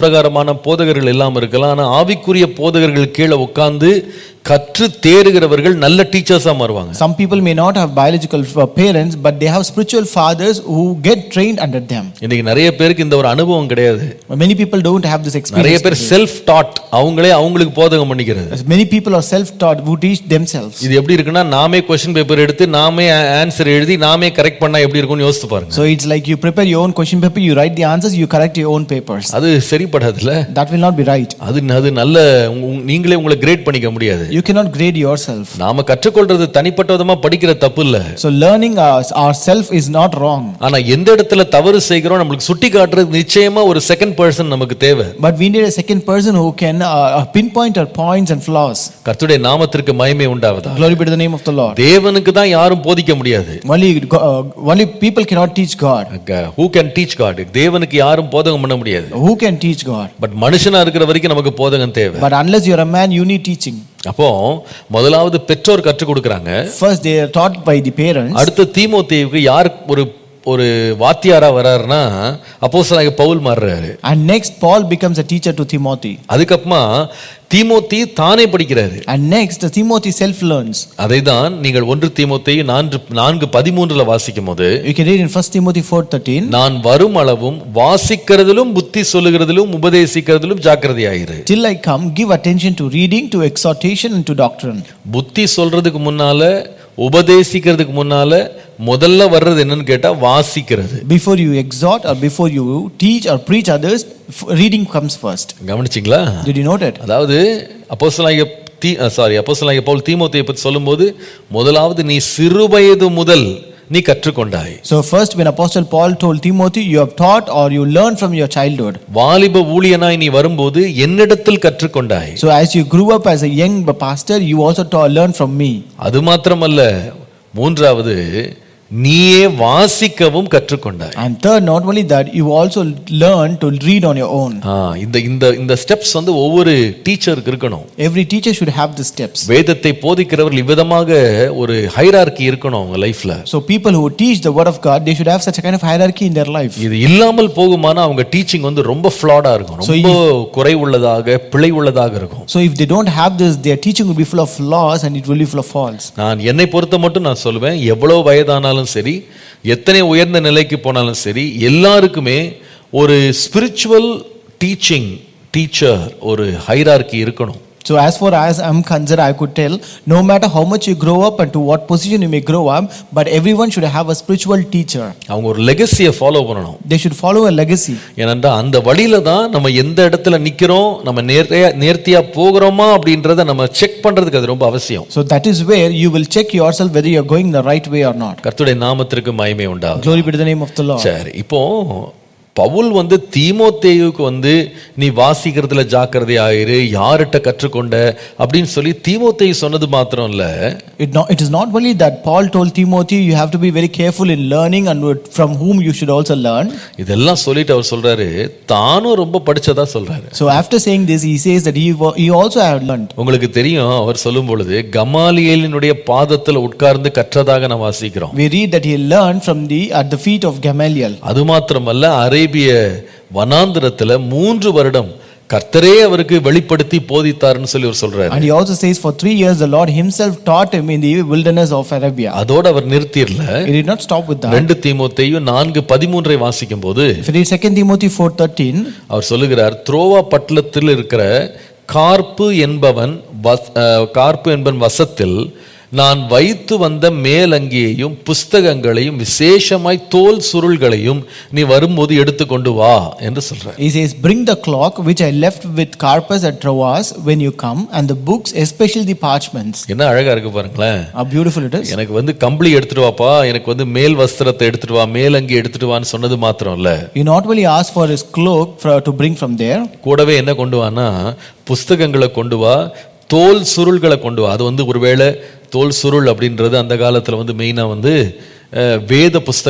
பிரகாரமான போதகர்கள் எல்லாம் இருக்கலாம் ஆனா ஆவிக்குரிய போதகர்கள் கீழே உட்கார்ந்து கற்று தேறுகிறவர்கள் நல்ல டீச்சர்ஸா மாறுவாங்க Some people may not have biological uh, parents, but they have spiritual fathers who get trained under them. இன்னைக்கு நிறைய பேருக்கு இந்த ஒரு அனுபவம் கிடையாது Many people don't have this நிறைய experience. பேர் செல்ஃப் டாட் அவங்களே அவங்களுக்கு போதகம் பண்ணிக்கிறது As Many people are self-taught who teach themselves. இது எப்படி இருக்குன்னா நாமே கொஸ்டின் பேப்பர் எடுத்து நாமே ஆன்சர் எழுதி நாமே கரெக்ட் பண்ணா எப்படி இருக்கும்னு யோசித்து பாருங்க So it's like you prepare your own question paper, you write the answers, you correct your own papers. அது சரிப்படாதுல்ல That will not be right. அது அது நல்ல உங்க- உங்க- நீங்களே உங்களை கிரேட் பண்ணிக்க முடியாது You cannot grade yourself. நாம கற்றுக்கொள்றது தனிப்பட்ட விதமா படிக்கிற தப்பு இல்ல So learning our, ourself is not wrong. ஆனா எந்த இடத்துல தவறு செய்கிறோம் நம்மளுக்கு சுட்டி காட்டுறது நிச்சயமா ஒரு செகண்ட் பர்சன் நமக்கு தேவை But we need a second person who can uh, pinpoint our points and flaws. கர்த்தருடைய நாமத்திற்கு மகிமை உண்டாவதா Glory be to the name of the Lord. தேவனுக்கு தான் யாரும் போதிக்க முடியாது Only, go- uh, only people cannot teach God. Who can teach God தேவனுக்கு யாரும் போதகம் பண்ண முடியாது Who can teach God? But மனுஷனா இருக்கிற வரைக்கும் நமக்கு போதகம் தேவை But unless you're a man, you need teaching. அப்போ முதலாவது பெற்றோர் கற்றுக் கொடுக்கறாங்க First, they are taught by the parents. அடுத்து தீமோத்தேயுக்கு யார் ஒரு ஒரு வாத்தியாரா வராருன்னா அப்போஸ்தலனாகிய பவுல் மாறுறாரு And next, Paul becomes a teacher to Timothy. அதுக்கப்புறமா தீமோத்தி தானே படிக்கிறாரு And next, Timothy self learns. அதை தான் நீங்கள் ஒன்று தீமோத்தேயு நான்கு நான்கு பதிமூன்றுல வாசிக்கும் போது You can read in 1 Timothy 4:13. நான் வரும் அளவும் வாசிக்கிறதிலும் புத்தி சொல்லுகிறதிலும் உபதேசிக்கிறதிலும் ஜாக்கிரதையாயிரு Till I come, give attention to reading, to exhortation, and to doctrine. புத்தி சொல்றதுக்கு முன்னால உபதேசிக்கிறதுக்கு முன்னால முதல்ல வர்றது என்னன்னு கேட்டா வாசிக்கிறது Before you exhort or before you teach or preach others, f- reading comes first. கவனிச்சிங்களா Did you note it? அதாவது அப்போஸ்தலனாகிய தீ சாரி அப்போஸ்தலனாகிய பவுல் தீமோத்தேயை பற்றி சொல்லும்போது முதலாவது நீ சிறுவயது முதல் நீ கற்றுக்கொண்டாய் So, first, when Apostle Paul told Timothy, you have taught or you learned from your childhood. வாலிப ஊழியனாய் நீ வரும்போது என்னிடத்தில் கற்றுக்கொண்டாய் So, as you grew up as a young pastor, you also taught, learned from me. அது மாத்திரமல்ல மூன்றாவது நீயே வாசிக்கவும் கற்றுக்கொண்டாய் And third, not only that, you also learn to read on your own. ஆ, இந்த இந்த இந்த ஸ்டெப்ஸ் வந்து ஒவ்வொரு டீச்சருக்கு இருக்கணும் Every teacher should have the steps. வேதத்தை போதிக்கிறவர்கள் இவ்விதமாக ஒரு ஹைரார்கி இருக்கணும் அவங்க லைஃப்ல So, people who teach the word of God, they should have such a kind of hierarchy in their life. இது இல்லாமல் போகுமானா அவங்க டீச்சிங் வந்து ரொம்ப ஃப்ளாடா இருக்கும் ரொம்ப குறை உள்ளதாக பிழை உள்ளதாக இருக்கும் So, if they don't have this, their teaching will be full of flaws and it will be full of faults. நான் என்னை பொறுத்த மட்டும் நான் சொல்லுவேன் எவ்வளவு வயதானாலும் சரி எத்தனை உயர்ந்த நிலைக்கு போனாலும் சரி எல்லாருக்குமே ஒரு ஸ்பிரிச்சுவல் டீச்சிங் டீச்சர் ஒரு ஹைரார்கி இருக்கணும் So, as far as I'm concerned, I could tell no matter how much you grow up and to what position you may grow up, but everyone should have a spiritual teacher. அவங்க ஒரு லெகசியை follow பண்ணணும் They should follow a legacy. ஏனென்றால் அந்த வழியில தான் நம்ம எந்த இடத்துல நிக்கிறோம் நம்ம நேர்த்தியா நேர்த்தியா போகிறோமா அப்படின்றத நம்ம செக் பண்றதுக்கு அது ரொம்ப அவசியம் So, that is where you will check yourself whether you're going the right way or not. கர்த்தருடைய நாமத்திற்கு மகிமை உண்டாகும் Glory be to the name of the Lord. சரி இப்போ பவுல் வந்து தீமோத்தேயுக்கு வந்து நீ வாசிக்கிறதுல ஜாக்கிரதை ஆயிரு யார்கிட்ட கற்றுக்கொண்ட அப்படின்னு சொல்லி தீமோத்தேயு சொன்னது மாத்திரம் இல்ல It, not, it is not only that Paul told Timothy you have to be very careful in learning and with- from whom you should also learn. இதெல்லாம் சொல்லிட்டு அவர் சொல்றாரு தானும் ரொம்ப படிச்சதா சொல்றாரு So after saying this, he says that he, wa- he also had learned. உங்களுக்கு தெரியும் அவர் சொல்லும் பொழுது கமாலியலினுடைய பாதத்துல உட்கார்ந்து கற்றதாக நான் வாசிக்கிறோம் We read that he learned from the at the feet of Gamaliel. அது மாத்திரமல்ல அரேபிய வனாந்திரத்துல மூன்று வருடம் கர்த்தரே அவருக்கு வெளிப்படுத்தி போதித்தாருன்னு சொல்லி அவர் சொல்றாரு And he also says for three years the Lord himself taught him in the wilderness of Arabia. அதோட அவர் நிறுத்திடல He did not stop with that. ரெண்டு தீமோத்தேயும் நான்கு பதிமூன்றை வாசிக்கும் போது If you read 2 Timothy 4.13, அவர் சொல்லுகிறார் துரோவா பட்டணத்தில் இருக்கிற கார்ப்பு என்பவன் வஸ்- அஹ், கார்ப்பு என்பவன் வசத்தில் நான் வைத்து வந்த மேலங்கியையும் புஸ்தகங்களையும் விசேஷமாய் தோல் சுருள்களையும் நீ வரும்போது எடுத்துக்கொண்டு வா என்று சொல்றார் he says, Bring the clock which I left with Carpus at Troas when you come, and the books, especially the parchments. என்ன அழகா இருக்கு பாருங்களேன் How beautiful it is. எனக்கு வந்து கம்பளி எடுத்துட்டு வாப்பா எனக்கு வந்து மேல் வஸ்திரத்தை எடுத்துட்டு வா மேலங்கி எடுத்துட்டு வான்னு சொன்னது மாத்திரம் இல்ல He not only asked for his cloak for, to bring from there, கூடவே என்ன கொண்டு வானா புஸ்தகங்களை கொண்டு வா தோல் சுருள்களை கொண்டு வா அது வந்து ஒருவேளை தோல் சுருள் அப்படின்றது அந்த காலத்துல வந்து மெயினா வந்து அஹ், வேத புஸ்தகம்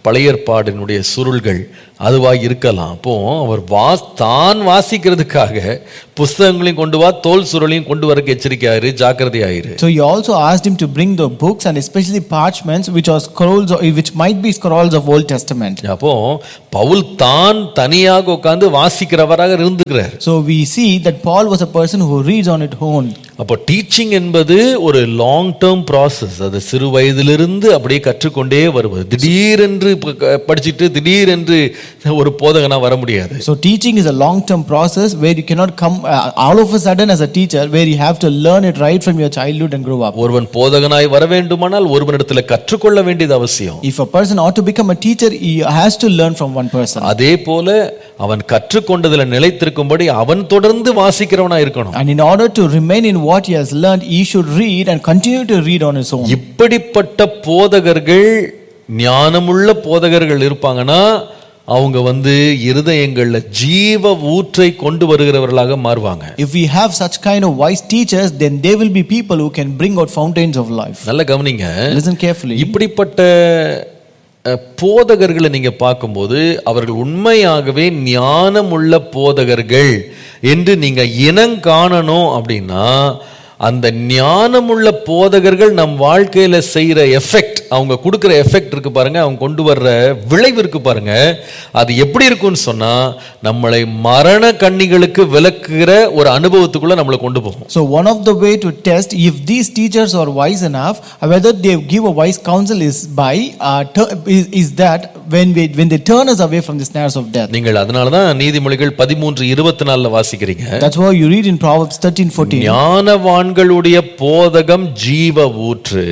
பழைய ஏற்பாடினுடைய சுருள்கள் அதுவாக இருக்கலாம் அப்போ அவர் வாஸ் தான் வாசிக்கிறதுக்காக புஸ்தகங்களையும் கொண்டு வா தோல் சுருளையும் கொண்டு வரக்கு எச்சரிக்கையாயிரு ஜாக்கிரதையாயிரு So he also asked him to bring the books and especially parchments, which are scrolls, or- which might be scrolls of Old Testament. அப்போ பவுல் தான் தனியாக உட்கார்ந்து வாசிக்கிறவராக இருந்துக்கிறார் So we see that Paul was a person who reads on his own. அப்போ teaching என்பது ஒரு long term process அது சிறு வயதிலிருந்து அப்படியே கற்றுக்கொண்டே வருவது திடீரென்று ப- க- படிச்சுட்டு திடீரென்று ஒரு போதகனா வர முடியாது So teaching is a long-term process where you cannot come uh, all of a sudden as a teacher, where you have to learn it right from your childhood and grow up. ஒருவன் போதகனாய் வர வேண்டுமானால் ஒருவனிடத்துல கற்றுக்கொள்ள வேண்டியது அவசியம் If a person ought to become a teacher, he has to learn from one person. அதே போல அவன் கற்றுக்கொண்டதுல நிலைத்திருக்கும்படி அவன் தொடர்ந்து வாசிக்கிறவனா இருக்கணும் And in order to remain in what he has learned, he should read and continue to read on his own. இப்படிப்பட்ட போதகர்கள் ஞானமுள்ள போதகர்கள் இருப்பாங்கன்னா அவங்க வந்து இருதயங்கள்ல ஜீவ ஊற்றை கொண்டு வருகிறவர்களாக மாறுவாங்க If we have such kind of wise teachers, then there will be people who can bring out fountains of life. நல்ல கவனிங்க Listen carefully. இப்படிப்பட்ட அஹ், போதகர்களை நீங்க பார்க்கும்போது அவர்கள் உண்மையாகவே ஞானமுள்ள போதகர்கள் என்று நீங்க இனம் காணணும் அப்படின்னா அந்த ஞானமுள்ள போதகர்கள் நம் வாழ்க்கையில செய்யற எஃபெக்ட் அவங்க கொடுக்கிற எஃபெக்ட் இருக்கு பாருங்க அவங்க கொண்டு வர்ற விளைவு இருக்கு பாருங்க அது எப்படி இருக்கும்னு சொன்னா நம்மளை மரண கண்ணிகளுக்கு விலக்குகிற ஒரு அனுபவத்துக்குள்ள நம்மளை கொண்டு போகும் So one of the way to test if these teachers are wise enough, whether they give a wise counsel is by uh, tur- is, is that when we when they turn us away from the snares of death. நீங்கள் அதனால தான் நீதிமொழிகள் பதிமூன்று இருபத்தி நாலுல வாசிக்கிறீங்க That's why you read in Proverbs 13, 14. ஞானவான்களுடைய போதகம் ஜீவ ஊற்று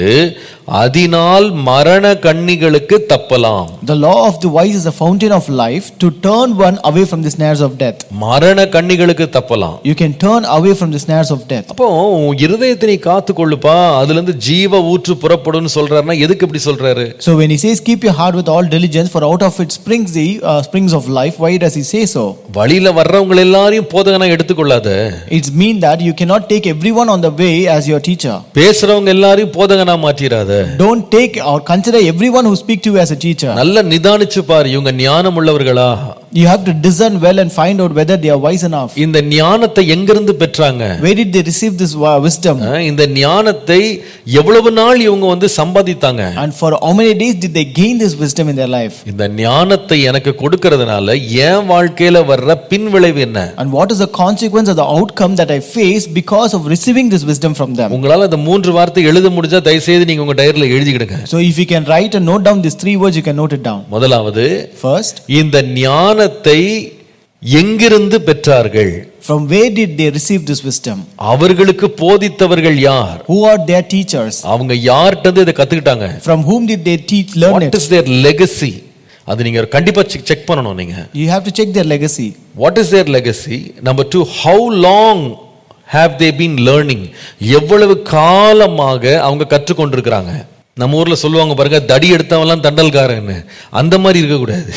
அதனால் மரண கண்ணிகளுக்கு தப்பலாம் The law of the wise is a fountain of life to turn one away from the snares of death. மரண கண்ணிகளுக்கு தப்பலாம் You can turn away from the snares of death. அப்போ உன் இருதயத்தை நீ காத்துக்கொள்ளுப்பா அதுல இருந்து ஜீவ ஊற்று புறப்படும்னு சொல்றாருன்னா எதுக்கு இப்படி சொல்றாரு So when he says keep your heart with all diligence, for out of it springs the uh, springs of life, why does he say so? வழியில வர்றவங்க எல்லாரையும் போதகனா எடுத்துக்கொள்ளாத It's mean that you cannot take everyone on the way as your teacher. பேசுறவங்க எல்லாரையும் போதகனா மாற்றிராத Don't take or consider everyone who speak to you as a teacher. நல்ல நிதானிச்சு பாரு இவங்க ஞானம் உள்ளவர்களா You have to discern well and find out whether they are wise enough. இந்த ஞானத்தை எங்கிருந்து பெற்றாங்க Where did they receive this wa- wisdom? அஹ் இந்த ஞானத்தை எவ்வளவு நாள் இவங்க வந்து சம்பாதித்தாங்க And for how many days did they gain this wisdom in their life? இந்த ஞானத்தை எனக்கு கொடுக்கறதுனால என் வாழ்க்கையில வர்ற பின்விளைவு என்ன And what is the consequence of the outcome that I face because of receiving this wisdom from them? உங்களால இந்த மூன்று வார்த்தை எழுத முடிஞ்சா தயவு செய்து நீங்க உங்க டைரியில எழுதிக்கிடுங்க So if you can write and note down these three words, you can note it down. முதலாவது First, இந்த ஞானத்தை எங்கிருந்து பெற்றார்கள் from where did they receive this wisdom? அவர்களுக்கு போதித்தவர்கள் யார் Who are their teachers? அவங்க யார்கிட்ட இருந்து இதை கத்துக்கிட்டாங்க From whom did they teach, learn what it? Is their legacy அது நீங்க கண்டிப்பா செக் பண்ணணும் நீங்க You have to check their legacy. What is their legacy number two how long have they been learning எவ்வளவு காலமாக அவங்க கற்றுக்கொண்டிருக்கிறாங்க நம்ம ஊர்ல சொல்லுவாங்க பாருங்க தடி எடுத்தவன்லாம் தண்டல்காரன்னு அந்த மாதிரி இருக்கக்கூடாது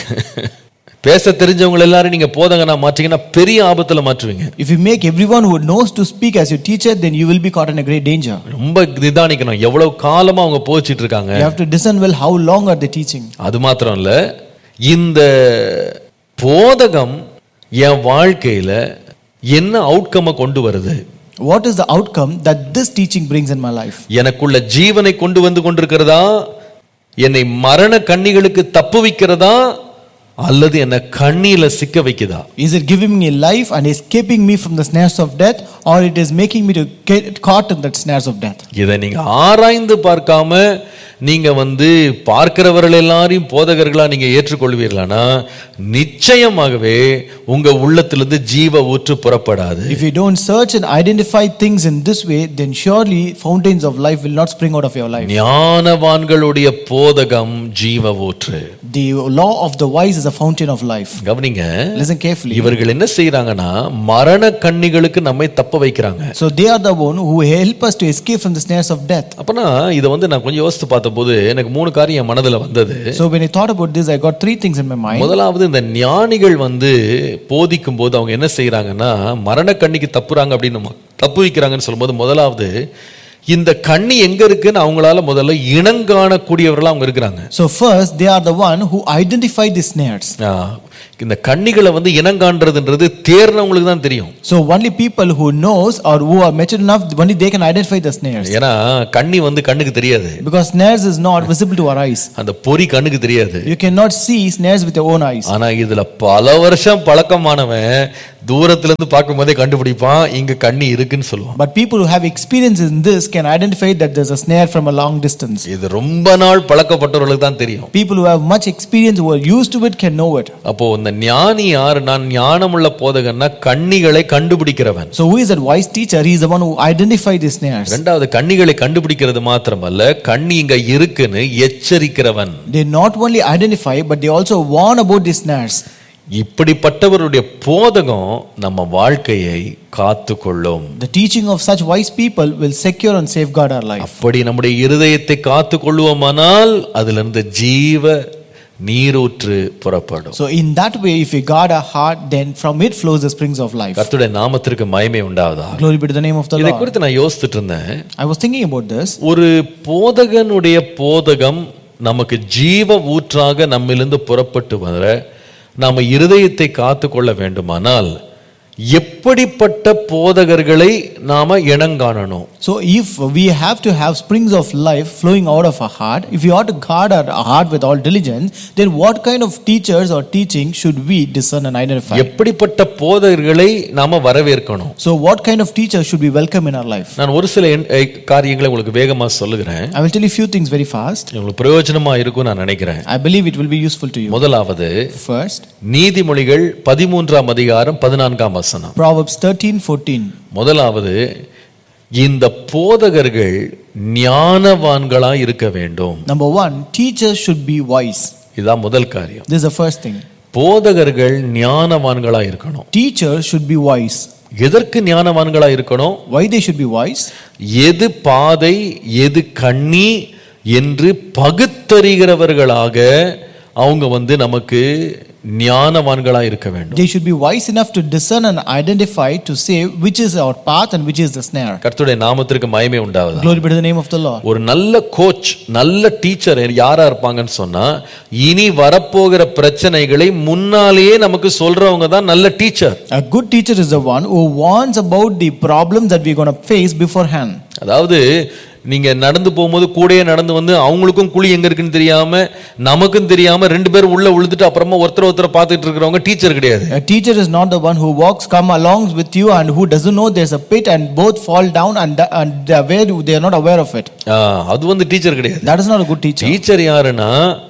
பேச தெரிஞ்சவங்க எல்லாரும் நீங்க போதங்கனா மாற்றீங்கன்னா பெரிய ஆபத்துல மாற்றுவீங்க If you make everyone who knows to speak as your teacher, then you will be caught in a great danger. ரொம்ப நிதானிக்கணும் எவ்வளவு காலமா அவங்க போச்சிட்டு இருக்காங்க You have to discern well how long are they teaching. அது மாத்திரம் இல்ல இந்த போதகம் என் வாழ்க்கையில என்ன அவுட்கமை கொண்டு வருது What is the outcome that this teaching brings in my life? எனக்குள்ள ஜீவனை கொண்டு வந்து கொண்டிருக்கிறதா என்னை மரண கண்ணிகளுக்கு தப்புவிக்கிறதா அல்லது என்னை கண்ணியில சிக்க வைக்குதா Is it giving me life and escaping me from the snares of death, or it is making me to get caught in that snares of death? இதை நீங்க ஆராய்ந்து பார்க்காம நீங்க வந்து பார்க்கிறவர்கள் எல்லாரையும் போதகர்களா நீங்க ஏற்றுக்கொள்வீர்களானா நிச்சயமாகவே உங்க உள்ளத்திலிருந்து ஜீவ ஊற்று புறப்படாது If you don't search and identify things in this way, then surely fountains of life will not spring out of your life. ஞானவான்களுடைய போதகம் ஜீவ ஊற்று The law of the wise is a fountain of life. கவனிங்க Listen carefully. இவர்கள் என்ன செய்யறாங்கன்னா மரண கண்ணிகளுக்கு நம்மை தப்ப வைக்கிறாங்க So they are the one who help us to escape from the snares of death. அப்பனா இதை வந்து நான் கொஞ்சம் யோசித்து பார்த்தபோது எனக்கு மூணு காரியம் என் மனதுல வந்தது So when I thought about this, I got three things in my mind. முதலாவது இந்த ஞானிகள் வந்து போதிக்கும் போது அவங்க என்ன செய்யறாங்கன்னா மரண கண்ணிக்கு தப்புறாங்க அப்படின்னு நம்ம தப்பு வைக்கிறாங்கன்னு சொல்லும்போது முதலாவது இந்த கண்ணி எங்க இருக்குன்னு அவங்களால முதல்ல இனங்காணக்கூடியவர்களா அவங்க இருக்கிறாங்க So first, they are the one who identify the snares. ஆ, இந்த கண்ணிகளை வந்து இனங்காண்றதுன்றது தேர்னவங்களுக்கு தான் தெரியும் So only people who knows or who are mature enough, only they can identify the snares. ஏன்னா கண்ணி வந்து கண்ணுக்கு தெரியாது Because snares is not visible to our eyes. அந்த பொறி கண்ணுக்கு தெரியாது You cannot see snares with your own eyes. ஆனா இதுல பல வருஷம் பழக்கமானவன் தூரத்துல இருந்து பார்க்கும் போதே கண்டுபிடிப்பான் இங்க கண்ணி இருக்குன்னு சொல்லுவான் But people who have experience in this can identify that there's a snare from a long distance. இது ரொம்ப நாள் பழக்கப்பட்டவர்களுக்கு தான் தெரியும் People who have much experience, who are used to it, can know it. அப்போ இந்த ஞானி யாரு நான் ஞானமுள்ள போதகன்னா கண்ணிகளை கண்டுபிடிக்கிறவன் So who is that wise teacher? He is the one who identifies the snares. ரெண்டாவது கண்ணிகளை கண்டுபிடிக்கிறது மாத்திரமல்ல கண்ணி இங்க இருக்குன்னு எச்சரிக்கிறவன் They not only identify, but they also warn about the snares. இப்படிப்பட்டவருடைய போதகம் நம்ம வாழ்க்கையை காத்துக்கொள்ளும் The teaching of such wise people will secure and safeguard our life. அப்படி நம்முடைய இருதயத்தை காத்து கொள்வோமானால் அதுல இருந்து ஜீவ நீரூற்று புறப்படும் So in that way, if we guard our heart, then from it flows the springs of life. கர்த்தருடைய நாமத்திற்கு மகிமை உண்டாவதா Glory be to the name of the இதை Lord. குறித்து நான் யோசிச்சுட்டு இருந்தேன் I was thinking about this. ஒரு போதகனுடைய போதகம் நமக்கு ஜீவ ஊற்றாக நம்மிலிருந்து புறப்பட்டு வர நாம இருதயத்தை காத்து கொள்ள வேண்டுமானால் எப்படிப்பட்ட போதகர்களை நாம இனங்காணணும் So if we have to have springs of life flowing out of our heart, if we ought to guard our heart with all diligence, then what kind of teachers or teaching should we discern and identify? எப்படிப்பட்ட போதகர்களை நாம வரவேற்கணும் So what kind of teachers should we welcome in our life? நான் ஒரு சில எண்- எ- காரியங்களை உங்களுக்கு வேகமா சொல்லுகிறேன் I will tell you a few things very fast. உங்களுக்கு பிரயோஜனமா இருக்கும் நான் நினைக்கிறேன் I believe it will be useful to you. முதலாவது First, நீதிமொழிகள் பதிமூன்றாம் அதிகாரம் பதினான்காம் வசனம் Proverbs 13 14. முதலாவது இந்த போதகர்கள் ஞானவான்களா இருக்க வேண்டும் Number one, teachers should be wise. இதுதான் முதல் காரியம் This is the first thing. போதகர்கள் ஞானவான்களா இருக்கணும் Teachers should be wise. எதற்கு ஞானவான்களா இருக்கணும் Why they should be wise? எது பாதை எது கண்ணி என்று பகுத்தறிகிறவர்களாக அவங்க வந்து நமக்கு ஞானவான்களா இருக்க வேண்டும் They should be wise enough to discern and identify to say which is our path and which is the snare. கர்த்தருடைய நாமத்திற்கு மகிமை உண்டாவதா Glory be to the name of the Lord. ஒரு நல்ல கோச் நல்ல டீச்சர் யாரா இருப்பாங்கன்னு சொன்னா இனி வரப்போகிற பிரச்சனைகளை முன்னாலேயே நமக்கு சொல்றவங்க தான் நல்ல teacher A good teacher is the one who warns about the problems that we're going to face beforehand. அதாவது நீங்க நடந்து போகும்போது கூடயே நடந்து வந்து அவங்களுக்கும் குழி எங்க இருக்குன்னு தெரியாம நமக்கும் தெரியாம ரெண்டு பேரும் உள்ள விழுந்துட்டு அப்புறமா ஒருத்தர் ஒருத்தர் பார்த்துட்டு இருக்கிறவங்க டீச்சர் கிடையாது A teacher is not the one who walks, come along with you, and who doesn't know there's a pit and both fall down and, and they, are aware, they are not aware of it. ஆ, அது வந்து teacher கிடையாது That is not a good teacher. Teacher யாருன்னா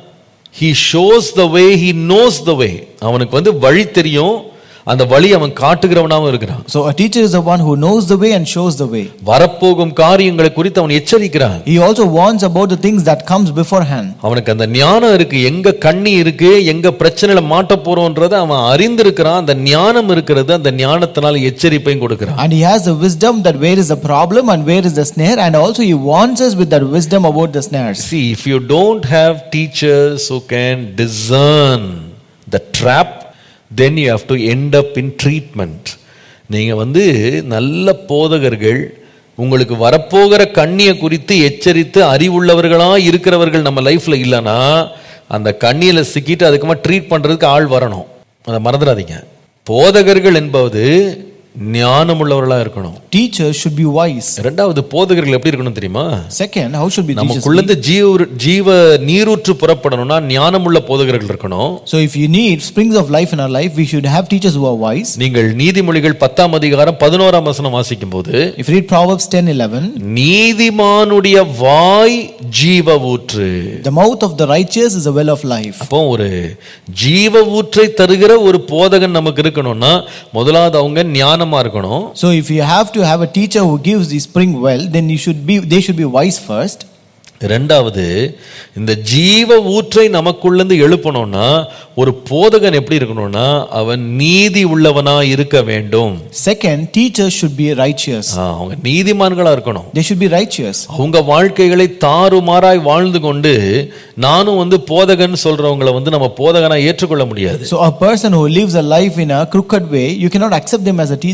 he shows the way he knows the way அவனுக்கு வந்து வழி தெரியும் அந்த வழி அவன் காட்டுகிறவனாவும் இருக்கிறான் So a teacher is the one who knows the way and shows the way. வரப்போகும் காரியங்களை குறித்து அவன் எச்சரிக்கிறான் He also warns about the things that comes beforehand. அவனுக்கு அந்த ஞானம் இருக்கு எங்க கண்ணி இருக்கு எங்க பிரச்சனையில மாட்ட போறோன்றத அவன் அறிந்திருக்கிறான் அந்த ஞானம் இருக்கிறது அந்த ஞானத்தினால எச்சரிப்பையும் கொடுக்கிறான் And he has the wisdom that where is the problem and where is the snare, and also he warns us with that wisdom about the snares. See, if you don't have teachers who can discern the trap, then you have to end up in treatment. நீங்க வந்து நல்ல போதகர்கள் உங்களுக்கு வரப்போகிற கண்ணியை குறித்து எச்சரித்து அறிவுள்ளவர்களா இருக்கிறவர்கள் நம்ம லைஃப்ல இல்லைன்னா அந்த கண்ணியில சிக்கிட்டு அதுக்குமா ட்ரீட் பண்றதுக்கு ஆள் வரணும் அதை மறந்துடாதீங்க போதகர்கள் என்பது ஞானமுள்ளவர்களா இருக்கணும் Teachers should be wise. ரெண்டாவது போதகர்கள் எப்படி இருக்கணும் தெரியுமா Second, how should be teachers? நமக்குள்ளேருந்து ஜீவ ஜீவ நீரூற்று புறப்படணும்னா ஞானமுள்ள போதகர்கள் இருக்கணும் So if you need springs of life in our life, we should have teachers who are wise. நீங்கள் நீதிமொழிகள் பத்தாம் அதிகாரம் பதினோராம் வசனம் வாசிக்கும் போது If you read Proverbs 10 11, நீதிமானுடைய வாய் ஜீவ ஊற்று the mouth of the righteous is a well of life. அப்போ ஒரு ஜீவ ஊற்றை தருகிற ஒரு போதகன் நமக்கு இருக்கணும்னா முதலாவது அவங்க ஞானமா இருக்கணும் So if you have to have a teacher who gives the spring well, then you should be they should be wise first. ரெண்டாவது இந்த ஜீவ ஊற்றை நமக்குள்ளேருந்து எழுப்பணும்னா ஒரு போதகன் எப்படி இருக்கணும்னா அவன் நீதி உள்ளவனா இருக்க வேண்டும் Second, teachers should be righteous. ஆ, அவங்க நீதிமான்களா இருக்கணும் They should be righteous. அவங்க வாழ்க்கைகளை தாறுமாறாய் வாழ்ந்து கொண்டு நானும் வந்து போதகன் சொல்றவங்கள வந்து நம்ம போதகனா ஏற்றுக்கொள்ள முடியாது So a person who lives a life in a crooked way, you cannot accept them as a teacher.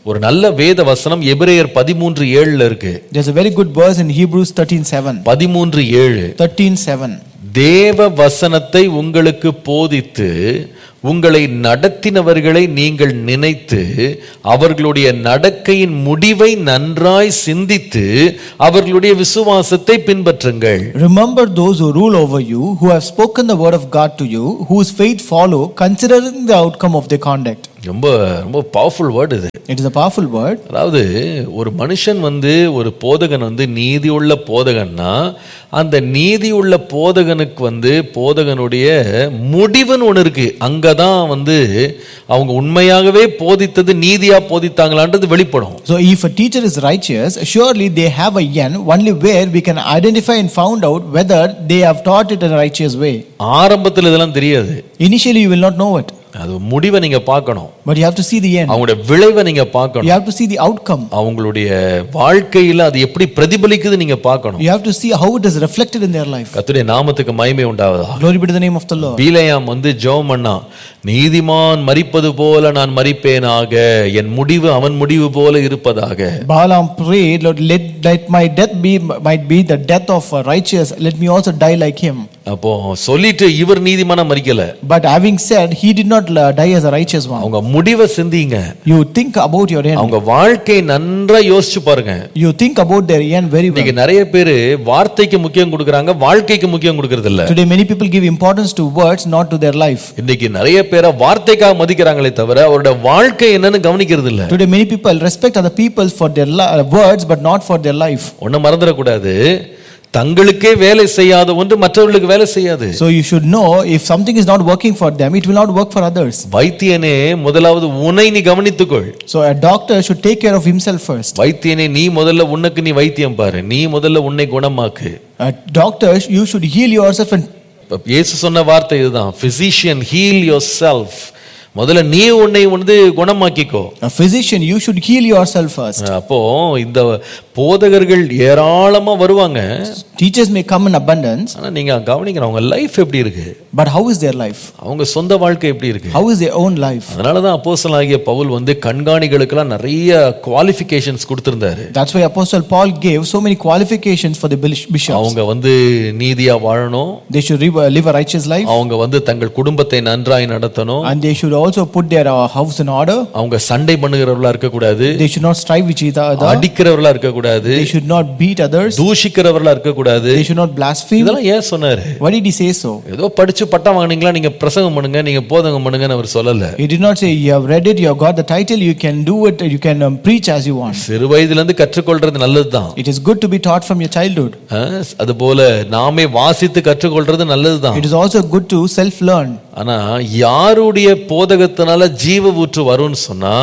ஒரு நல்ல வேத வசனம் எபிரேயர் பதிமூன்று ஏழுல இருக்கு There's a very good verse in Hebrews 13:7. பதிமூன்று ஏழு 13:7. தேவ வசனத்தை உங்களுக்கு போதித்து உங்களை நடத்தினவர்களை நீங்கள் நினைத்து அவர்களுடைய நடக்கையின் முடிவை நன்றாய் சிந்தித்து அவர்களுடைய விசுவாசத்தை பின்பற்றுங்கள் Remember those who rule over you, who have spoken the word of God to you, whose faith follow, considering the outcome of their conduct. ரொம்ப ரொம்ப பவர்ஃபுல் வேர்டு இது It is a powerful word. அதாவது ஒரு மனுஷன் வந்து ஒரு போதகன் வந்து நீதியுள்ள போதகன்னா அந்த நீதியுள்ள போதகனுக்கு வந்து போதகனுடைய முடிவுன்னு ஒன்று இருக்கு அங்கதான் வந்து அவங்க உண்மையாகவே போதித்தது நீதியா போதித்தாங்களான்றது வெளிப்படும் So, if a teacher is righteous, surely they have a yen only where we can identify and found out whether they have taught it in a righteous way. ஆரம்பத்தில் இதெல்லாம் தெரியாது Initially, you will not know it, அது முடிவை நீங்க பார்க்கணும் but you have to see the end. அவங்களுடைய விளைவை நீங்க You பார்க்கணும் have to see the outcome. அவங்களுடைய வாழ்க்கையில அது எப்படி பிரதிபலிக்குது நீங்க பார்க்கணும் You have to see how it is reflected in their life. கர்த்தருடைய நாமத்துக்கு மகிமை உண்டாவதா Glory be to the name of the Lord. பீலையாம் வந்து ஜெபம் பண்ணா நீதிமான் மரிப்பது போல நான் மரிப்பேனாக என் முடிவு அவன் முடிவு போல இருப்பதாக Balaam prayed, Lord, let, let my death be might be the death of a righteous. Let me also die like him. அப்போ சொல்லிட்டு இவர் நீதிமானா மறிக்கல But having said, he did not uh, die as a righteous one. அவங்க முடிவை சிந்திங்க You think about your end. அவங்க வாழ்க்கை நன்றா யோசிச்சு பாருங்க You think about their end very well. இன்னைக்கு நிறைய பேரு வார்த்தைக்கு முக்கியம் கொடுக்கறாங்க வாழ்க்கைக்கு முக்கியம் கொடுக்கறது இல்ல Today, many people give importance to words, not to their life. இன்னைக்கு நிறைய பேரை வார்த்தைக்காக மதிக்கிறாங்களே தவிர அவரோட வாழ்க்கை என்னன்னு கவனிக்கிறது இல்ல Today, many people respect other people for their li- uh, words, but not for their life. ஒன்னும் மறந்துடக்கூடாது தங்களுக்கே வேலை செய்யாத ஒன்று மற்றவர்களுக்கு வேலை செய்யாது So, you should know if something is not working for them, it will not work for others. வைத்தியனே முதலாவது உன்னை நீ கவனித்துக்கொள் So, a doctor should take care of himself first. வைத்தியனே நீ முதல்ல உனக்கு நீ வைத்தியம் பாரு நீ முதல்ல உன்னை குணமாக்கு A doctor, you should heal yourself and இப்ப இயேசு சொன்ன வார்த்தை இதுதான் பிசிஷியன் ஹீல் யோர் செல்ஃப் முதல்ல நீ உன்னை வந்து குணமாக்கிக்கோ a physician, you should heal yourself first. அப்போ இந்த போதகர்கள் ஏராளமா வருவாங்க Teachers may come in abundance, ஆனா நீங்க கவனிக்கணும் அவங்க லைஃப் எப்படி இருக்கு but how is their life? அவங்க சொந்த வாழ்க்கை எப்படி இருக்கு How is their own life? அதனாலதான் அப்போஸ்தலனாகிய பவுல் வந்து கண்காணிகளுக்கெல்லாம் நிறைய குவாலிஃபிகேஷன்ஸ் கொடுத்திருந்தாரு That's why Apostle Paul gave so many qualifications for the bish- bishops. அவங்க வந்து நீதியா வாழணும் They should live a, live a righteous life, அவங்க வந்து தங்கள் குடும்பத்தை நன்றாய் நடத்தணும் and they should also put their uh, house in order. அவங்க சண்டை பண்ணுகிறவர்களா இருக்கக்கூடாது They should not strive with each other. அடிக்கிறவர்களா இருக்கக்கூடாது They should not beat others. தூஷிக்கிறவர்களா இருக்கக்கூடாது They should not blaspheme. இதெல்லாம் ஏன் சொன்னாரு Why did he say so? ஏதோ படிச்சு பட்டம் வாங்குனீங்களா நீங்க பிரசங்கம் பண்ணுங்க நீங்க போதகம் பண்ணுங்கன்னு அவர் சொல்லல He did not say, You have read it, you have got the title, you can do it, you can um, preach as you want. சிறு வயதுல இருந்து கற்றுக்கொள்றது நல்லதுதான் It is good to be taught from your childhood. அது போல நாமே வாசித்து கற்றுக்கொள்றது நல்லதுதான் It is also good to self learn. ஆனா யாருடைய போதகத்தினால ஜீவ ஊற்று வரும்னு சொன்னா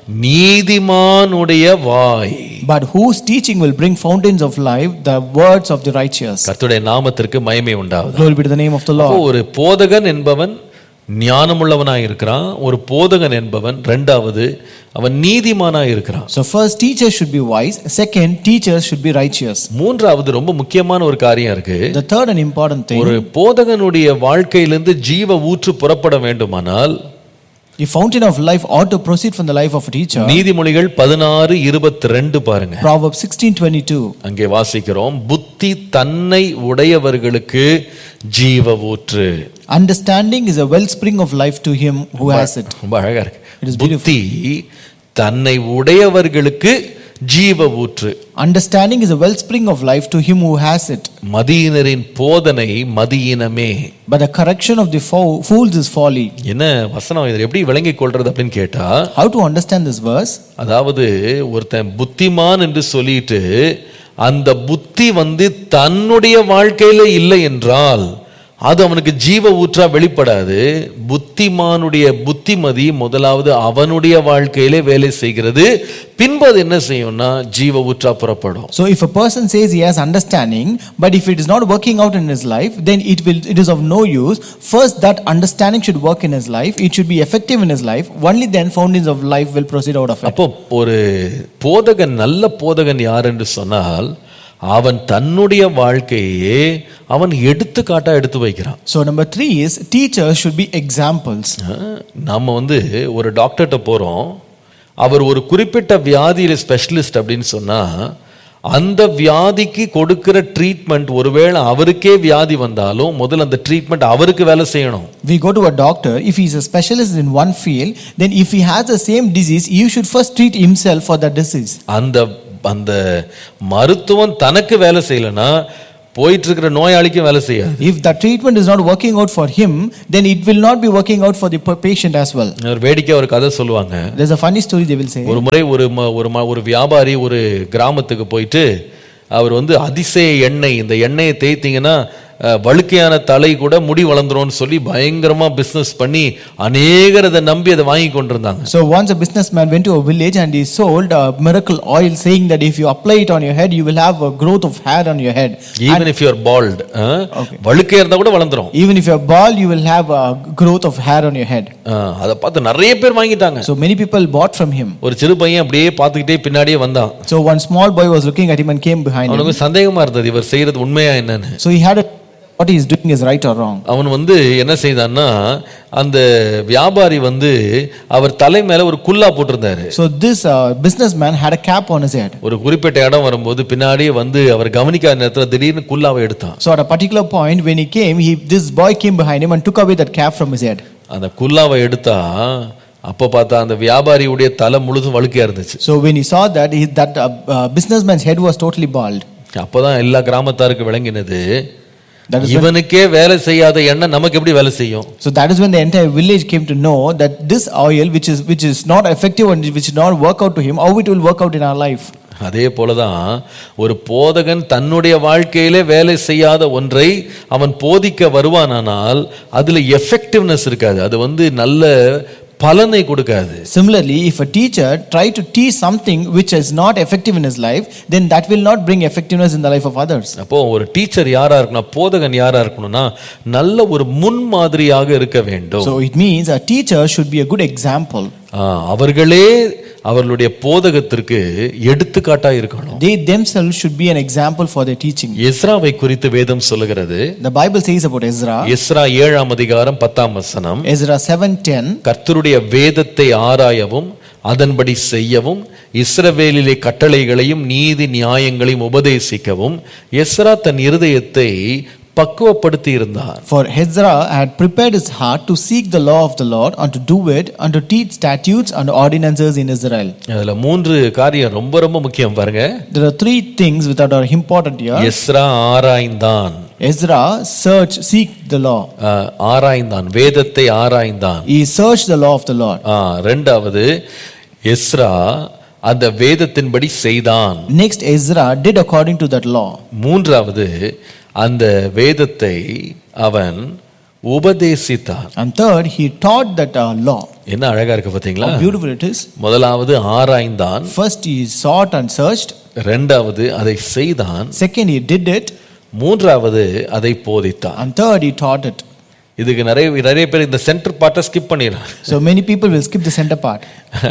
நீதிமானுடைய வாய் But whose teaching will bring fountains of life? The words of the righteous. கர்த்தருடைய நாமத்திற்கு மகிமை உண்டாவது Glory be to the name of the அப்போ Lord. ஒரு போதகன் என்பவன் ஞானமுள்ளவனாய் இருக்கிறான் ஒரு போதகன் என்பவன் ரெண்டாவது அவன் நீதிமானாய் இருக்கிறான் So, first, teachers should be wise. Second, teachers should be righteous. மூன்றாவது ரொம்ப முக்கியமான ஒரு காரியம் இருக்கு The third and important thing ஒரு போதகனுடைய வாழ்க்கையிலிருந்து ஜீவ ஊற்று புறப்பட வேண்டுமானால் the fountain of life ought to proceed from the life of a teacher. நீதிமொழிகள் பதினாறு இருபத்தி ரெண்டு பாருங்க Proverbs 16:22. அங்கே வாசிக்கிறோம் புத்தி தன்னை உடையவர்களுக்கு ஜீவ ஊற்று Understanding is a wellspring of life to him who has it. ரொம்ப அழகா It is இருக்கு புத்தி தன்னை உடையவர்களுக்கு ஜீவ ஊற்று Understanding is a wellspring of life to him who has it. மதியினரின் போதனை மதியினமே But the correction of the fo- fools is folly. என்ன வசனம் இதை எப்படி விளங்கிக் கொள்றது அப்படின்னு கேட்டா How to understand this verse? அதாவது ஒருத்தன் புத்திமான் என்று சொல்லிட்டு அந்த புத்தி வந்து தன்னுடைய வாழ்க்கையில இல்லை என்றால் அது அவனுக்கு ஜீவ ஊற்றா வெளிப்படாது புத்திமானுடைய புத்திமதி முதலாவது அவனுடைய வாழ்க்கையிலே வேலை செய்கிறது பின்பு அது என்ன செய்யும்னா ஜீவ ஊற்றா புறப்படும் So if a person says he has understanding, but if it is not working out in his life, then it will it is of no use. First, that understanding should work in his life. It should be effective in his life. Only then fountains of life will proceed out of it. அப்போ ஒரு போதகன் நல்ல போதகன் யார் என்று சொன்னால் அவன் தன்னுடைய வாழ்க்கையே அவன் எடுத்துக்காட்டா எடுத்து வைக்கிறான் So number three is teachers should be examples. நம்ம வந்து ஒரு டாக்டர்கிட்ட போகிறோம் அவர் ஒரு குறிப்பிட்ட வியாதியில ஸ்பெஷலிஸ்ட் அப்படின்னு சொன்னா அந்த வியாதிக்கு கொடுக்கிற ட்ரீட்மெண்ட் ஒருவேளை அவருக்கே வியாதி வந்தாலும் முதல்ல அந்த ட்ரீட்மெண்ட் அவருக்கு வேலை செய்யணும் We go to a doctor, if he is a specialist in one field, then if he has the same disease, you should first treat himself for that disease. அந்த அந்த மருத்துவம் தனக்கு வேலை செய்யலைன்னா போயிட்டு இருக்கிற நோயாளிக்கும் வேலை செய்யாது If the treatment is not working out for him, then it will not be working out for the pa- patient as well. ஒரு வேடிக்கை ஒரு கதை சொல்லுவாங்க There's a funny story they will say. ஒரு முறை ஒரு ம- ஒரு ம- ஒரு வியாபாரி ஒரு கிராமத்துக்கு போயிட்டு அவர் வந்து அதிசய எண்ணெய் இந்த எண்ணெயை தேய்த்தீங்கன்னா அஹ், வழுக்கையான தலை கூட முடி வளர்ந்துரும்னு சொல்லி பயங்கரமா பிசினஸ் பண்ணி அநேகர் அதை நம்பி அதை வாங்கி கொண்டிருந்தாங்க So once a businessman went to a village and he sold a miracle oil saying that if you apply it on your head, you will have a growth of hair on your head. Even if you're bald Okay. வழுக்கையா இருந்தா கூட வளர்ந்துரும் Even if you're bald, you will have a growth of hair on your head. அஹ், அதை பார்த்து நிறைய பேர் வாங்கிட்டாங்க So many people bought from him. ஒரு சிறு பையன் அப்படியே பார்த்துக்கிட்டே பின்னாடியே வந்தான் So one small boy was looking at him and came behind him. அவனுக்கு சந்தேகமா இருந்தது இவர் செய்யறது உண்மையா என்னன்னு So he had a what he is doing is right or wrong. அவன் வந்து என்ன செய்தான்னா அந்த வியாபாரி வந்து அவர் தலை மேல ஒரு குல்லா போட்டிருந்தாரு So this uh, businessman had a cap on his head. ஒரு குறிப்பிட்ட இடம் வரும்போது பின்னாடியே வந்து அவர் கவனிக்காத நேரத்துல திடீர்னு குல்லாவை எடுத்தான் So at a particular point when he came, he this boy came behind him and took away that cap from his head. அந்த குல்லாவை எடுத்தா அப்ப பார்த்தா அந்த வியாபாரியுடைய தலை முழுதும் வழுக்கையா இருந்துச்சு So when he saw that, he, that uh, uh, businessman's head was totally bald. அப்பதான் எல்லா கிராமத்தாருக்கு விளங்கினது That is when, இவனுக்கே வேலை செய்யாத எண்ணெய் நமக்கு எப்படி வேலை செய்யும் so that is when the entire village came to know that this oil, which is which is not effective and which did not work out to him, how it will work out in our life. அதே போலதான் ஒரு போதகன் தன்னுடைய வாழ்க்கையிலே வேலை செய்யாத ஒன்றை அவன் போதிக்க வருவானானால் அதுல எஃபெக்டிவ்னஸ் இருக்காது அது வந்து நல்ல பலனை கொடுக்காது Similarly, if a teacher try to teach something which is not effective in his life, then that will not bring effectiveness in the life of others. அப்போ ஒரு டீச்சர் யாரா இருக்கணும் போதகன் யாரா இருக்கணும்னா நல்ல ஒரு முன்மாதிரியாக இருக்க வேண்டும் So it means a teacher should be a good example. ஆ, அவர்களே அவர்களுடைய போதகத்திற்கு எடுத்துக்காட்டா இருக்கணும் They themselves should be an example for their teaching. எஸ்ராவை குறித்து வேதம் சொல்லுகிறது The Bible says about Ezra, Ezra ஏழாம் அதிகாரம் பத்தாம் வசனம் Ezra 7:10, கர்த்தருடைய வேதத்தை ஆராயவும் அதன்படி செய்யவும் இஸ்ரவேலிலே கட்டளைகளையும் நீதி நியாயங்களையும் உபதேசிக்கவும் எஸ்ரா தன் இருதயத்தை பக்குவப்படுத்தி இருந்தார் For Ezra had prepared his heart to seek the law of the Lord and to do it and to teach statutes and ordinances in Israel. அதுல மூன்று காரியம் ரொம்ப ரொம்ப முக்கியம் பாருங்க There are three things that are important here. Ezra ஆராய்ந்தான் Ezra search, seek the law. Ah, ஆராய்ந்தான் வேதத்தை ஆராய்ந்தான் He searched the law of the Lord. ஆஹ், ரெண்டாவது எஸ்ரா அந்த வேதத்தின்படி செய்தான் Next, Ezra did according to that law. மூன்றாவது அந்த வேதத்தை அவன் உபதேசித்தான் And third, he taught that uh, law. என்ன அழகா இருக்கு பாத்தீங்களா How beautiful it is. முதலாவது ஆராய்ந்தான் First, he sought and searched. ரெண்டாவது அதை செய்தான் Second, he did it. மூன்றாவது அதை போதித்தான் And third, he taught it. இதுக்கு நிறைய நிறைய பேர் இந்த சென்டர் பார்ட்டை ஸ்கிப் பண்ணிடுறாங்க So many people will skip the center part.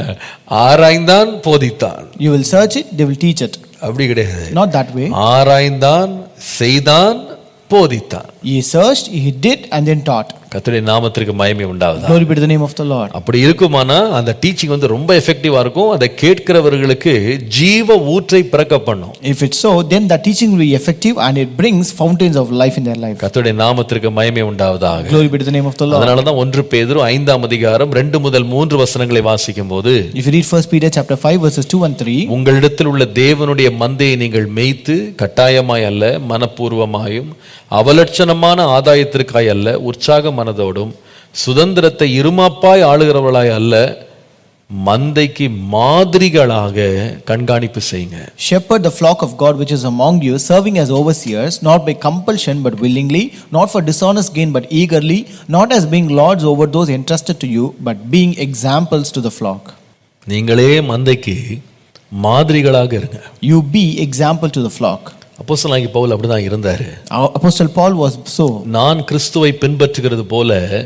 ஆராய்ந்தான் போதித்தான் You will search it, they will teach it. அப்படி கிடையாது Not that way. ஆராய்ந்தான் செய்தான் போதித்தான் He searched, he did, and then taught. கர்த்தருடைய நாமத்திற்கு மயமே உண்டாவதா Glory be to the name of the Lord. அப்படி இருக்குமானா அந்த teaching வந்து ரொம்ப எஃபெக்டிவா இருக்கும் அதை கேட்கிறவர்களுக்கு ஜீவ ஊற்றை பிறக்க பண்ணும் If it's so, then the teaching will be effective and it brings fountains of life in their life. கர்த்தருடைய நாமத்திற்கு மயமே உண்டாவதாக Glory be to the name of the Lord. அதனாலதான் ஒன்று பேதுரு ஐந்தாம் அதிகாரம் ரெண்டு முதல் மூன்று வசனங்களை வாசிக்கும் போது If you read 1 Peter chapter 5 verses 2 and 3, உங்களிடத்தில் உள்ள தேவனுடைய மந்தையை நீங்கள் மேய்த்து கட்டாயமாய் அல்ல மனப்பூர்வமாயும் அவலட்சணமான ஆதாயத்திற்காய் அல்ல உற்சாக மனதோடும் சுதந்திரத்தை இருமாப்பாய் ஆளுகிறவர்களாய் அல்ல மந்தைக்கு மாதிரிகளாக கண்காணிப்பு செய்யுங்க shepherd the flock of God which is among you, serving as overseers, not by compulsion but willingly, not for dishonest gain but eagerly, not as being lords over those entrusted to you, but being examples to the flock. நீங்களே மந்தைக்கு மாதிரிகளாக இருங்க You be example to the flock. அப்போஸ்தலனாகிய பவுல் அப்படிதான் இருந்தாரு Our Apostle Paul was so. நான் கிறிஸ்துவை பின்பற்றுகிறது போல